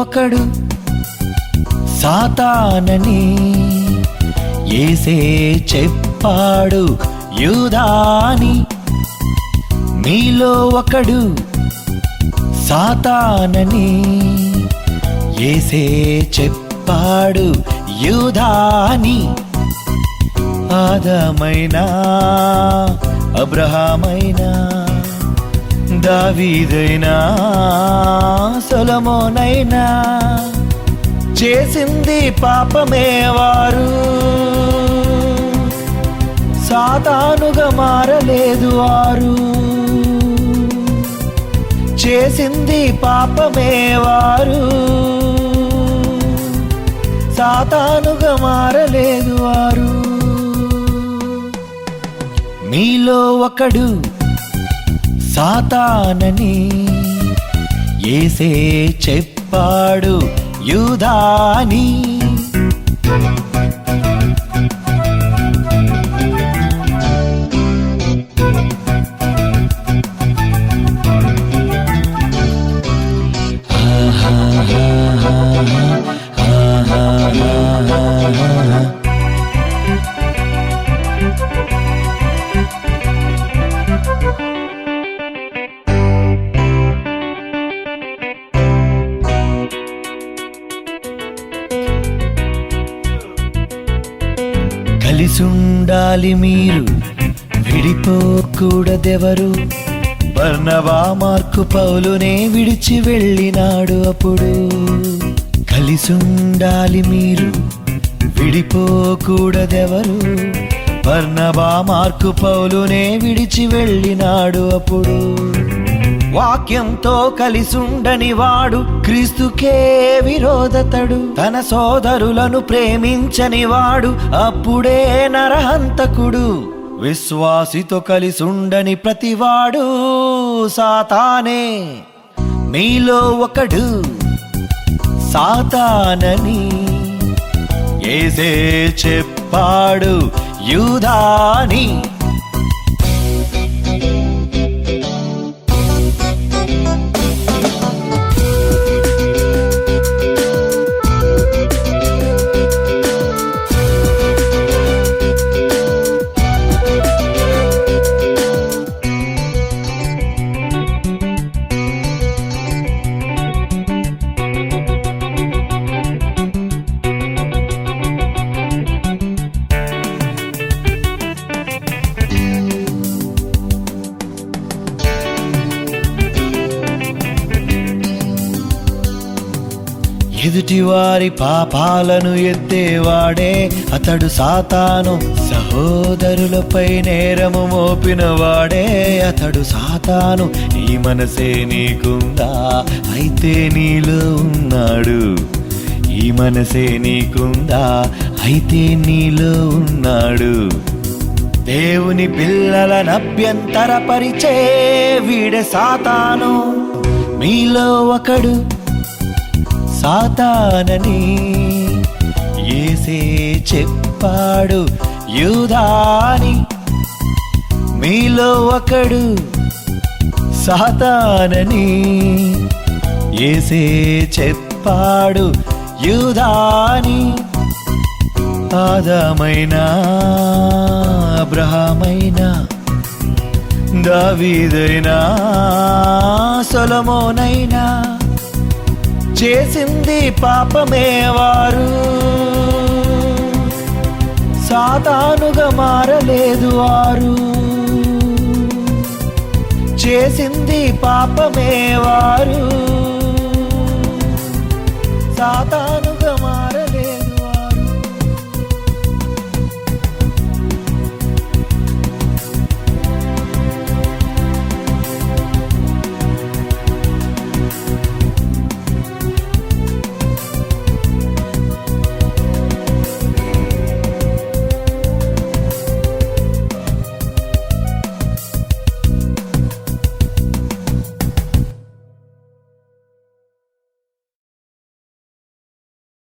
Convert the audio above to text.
ఒకడు సాతానని ఏసే చెప్పాడు యూదాని మీలో ఒకడు సాతానని ఏసే చెప్పాడు యూదాని ఆదమైనా అబ్రహామైనా దావీదైనా సొలమోనైనా చేసింది పాపమే వారు సాతానుగా మారలేదు వారు చేసింది పాపమే వారు సాతానుగా మారలేదు వారు మీలో ఒకడు సాతానని ఏసే చెప్పాడు యూదాని కలిసుండాలి మీరు విడిపోకూడదెవరు బర్నవా మార్కు పౌలునే విడిచి వెళ్ళినాడు అప్పుడు కలిసుండాలి మీరు విడిపోకూడదెవరు బర్నబా మార్కు పౌలునే విడిచి వెళ్ళినాడు అప్పుడు వాక్యంతో కలిసుండని వాడు క్రీస్తుకే విరోధతడు తన సోదరులను ప్రేమించని వాడు అప్పుడే నరహంతకుడు విశ్వాసితో కలిసుండని ప్రతివాడు సాతానే మీలో ఒకడు సాతానని ఏసే చెప్పాడు యూదాని ఎదుటివారి పాపాలను ఎత్తేవాడే అతడు సాతాను సహోదరులపై నేరము మోపిన వాడే అతడు సాతాను ఈ మనసే నీకుందా అయితే నీలో ఉన్నాడు ఈ మనసే నీకుందా అయితే నీలో ఉన్నాడు దేవుని పిల్లలను అభ్యంతరపరిచే వీడే సాతాను మీలో ఒకడు సాతానని ఏసే చెప్పాడు యూదాని మీలో ఒకడు సాతానని ఏసే చెప్పాడు యూదాని ఆదామైనా అబ్రహామైనా దావీదైనా సొలమోనైనా చేసింది పాపమే వారు సాతానుగా మారలేదు వారు చేసింది పాపమే వారు